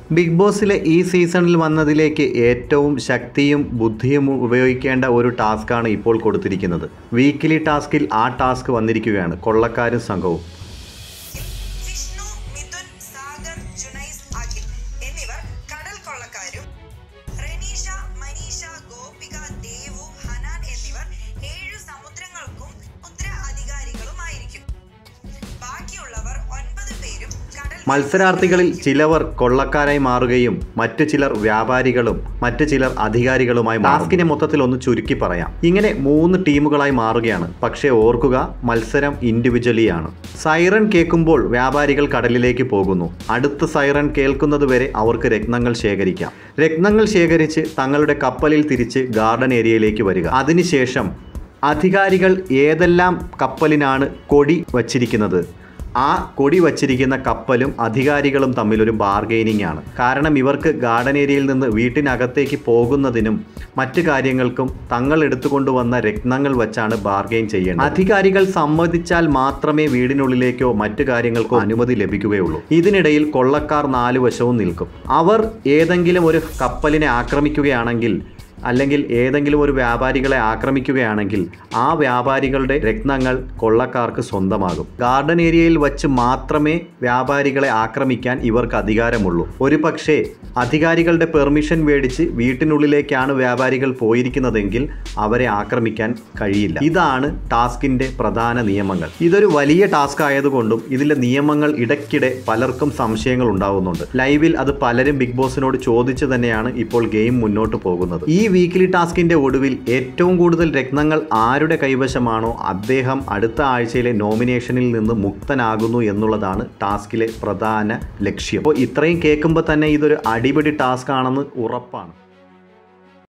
big ബോസിലെ ഈ സീസണിൽ വന്നതിലേക്ക് ഏറ്റവും ശക്തിയും ബുദ്ധിയും ഉപയോഗിക്കേണ്ട ഒരു ടാസ്ക്കാണ് ഇപ്പോൾ കൊടുത്തിരിക്കുന്നത് വീക്കിലി ടാസ്കിൽ ആ ടാസ്ക് വന്നിരിക്കുകയാണ് കൊള്ളക്കാരും സംഘവും വിഷ്ണു മിഥുൻ സാഗർ ജുനൈസ് അഖിൽ എന്നിവർ കടൽ കൊള്ളക്കാരും റെനീഷ മനീഷ ഗോപിക ദേവു ഹനാൻ എന്നിവർ ഏഴു സമുദ്രങ്ങൾക്കും സമുദ്ര അധികാരികളുമായിരിക്കും ബാക്കിയുള്ളവർ ഒൻപത് പേരും കടൽ മത്സരാർത്ഥികളിൽ ചിലവർ കൊള്ളക്കാരായി മാറുകയും മറ്റു ചിലർ വ്യാപാരികളും മറ്റു ചിലർ അധികാരികളുമായി ടാസ്കിനെ മൊത്തത്തിൽ ഒന്ന് ചുരുക്കി പറയാം ഇങ്ങനെ മൂന്ന് ടീമുകളായി മാറുകയാണ് പക്ഷേ ഓർക്കുക മത്സരം ഇൻഡിവിജ്വലിയാണ് സൈറൺ കേൾക്കുമ്പോൾ വ്യാപാരികൾ കടലിലേക്ക് പോകുന്നു അടുത്ത സൈറൺ കേൾക്കുന്നത് വരെ അവർക്ക് രത്നങ്ങൾ ശേഖരിക്കാം രത്നങ്ങൾ ശേഖരിച്ച് തങ്ങളുടെ കപ്പലിൽ തിരിച്ച് ഗാർഡൻ ഏരിയയിലേക്ക് വരിക അതിനുശേഷം അധികാരികൾ ഏതെല്ലാം കപ്പലിനാണ് കൊടി വച്ചിരിക്കുന്നത് ആ കൊടി വച്ചിരിക്കുന്ന കപ്പലും അധികാരികളും തമ്മിലൊരു ബാർഗെയിനിങ് ആണ് കാരണം ഇവർക്ക് ഗാർഡൻ ഏരിയയിൽ നിന്ന് വീട്ടിനകത്തേക്ക് പോകുന്നതിനും മറ്റു കാര്യങ്ങൾക്കും തങ്ങൾ എടുത്തുകൊണ്ടുവന്ന രത്നങ്ങൾ വെച്ചാണ് ബാർഗെയിൻ ചെയ്യേണ്ടത് അധികാരികൾ സമ്മതിച്ചാൽ മാത്രമേ വീടിനുള്ളിലേക്കോ മറ്റു കാര്യങ്ങൾക്കോ അനുമതി ലഭിക്കുകയുള്ളൂ ഇതിനിടയിൽ കൊള്ളക്കാർ നാലു വശവും നിൽക്കും അവർ ഏതെങ്കിലും ഒരു കപ്പലിനെ ആക്രമിക്കുകയാണെങ്കിൽ അല്ലെങ്കിൽ ഏതെങ്കിലും ഒരു വ്യാപാരികളെ ആക്രമിക്കുകയാണെങ്കിൽ ആ വ്യാപാരികളുടെ രത്നങ്ങൾ കൊള്ളക്കാർക്ക് സ്വന്തമാകും ഗാർഡൻ ഏരിയയിൽ വച്ച് മാത്രമേ വ്യാപാരികളെ ആക്രമിക്കാൻ ഇവർക്ക് അധികാരമുള്ളൂ ഒരു പക്ഷേ അധികാരികളുടെ പെർമിഷൻ മേടിച്ച് വീട്ടിനുള്ളിലേക്കാണ് വ്യാപാരികൾ പോയിരിക്കുന്നതെങ്കിൽ അവരെ ആക്രമിക്കാൻ കഴിയില്ല ഇതാണ് ടാസ്കിന്റെ പ്രധാന നിയമങ്ങൾ ഇതൊരു വലിയ ടാസ്ക് ആയതുകൊണ്ടും ഇതിലെ നിയമങ്ങൾ ഇടയ്ക്കിടെ പലർക്കും സംശയങ്ങൾ ഉണ്ടാവുന്നുണ്ട് ലൈവിൽ അത് പലരും ബിഗ് ബോസിനോട് ചോദിച്ചു തന്നെയാണ് ഇപ്പോൾ ഗെയിം മുന്നോട്ട് പോകുന്നത് ഈ വീക്കിലി ടാസ്കിന്റെ ഒടുവിൽ ഏറ്റവും കൂടുതൽ രത്നങ്ങൾ ആരുടെ കൈവശമാണോ അദ്ദേഹം അടുത്ത ആഴ്ചയിലെ നോമിനേഷനിൽ നിന്ന് മുക്തനാകുന്നു എന്നുള്ളതാണ് ടാസ്കിലെ പ്രധാന ലക്ഷ്യം അപ്പോൾ ഇത്രയും കേൾക്കുമ്പോൾ തന്നെ ഇതൊരു അടിപൊളി ടാസ്ക് ആണെന്ന് ഉറപ്പാണ്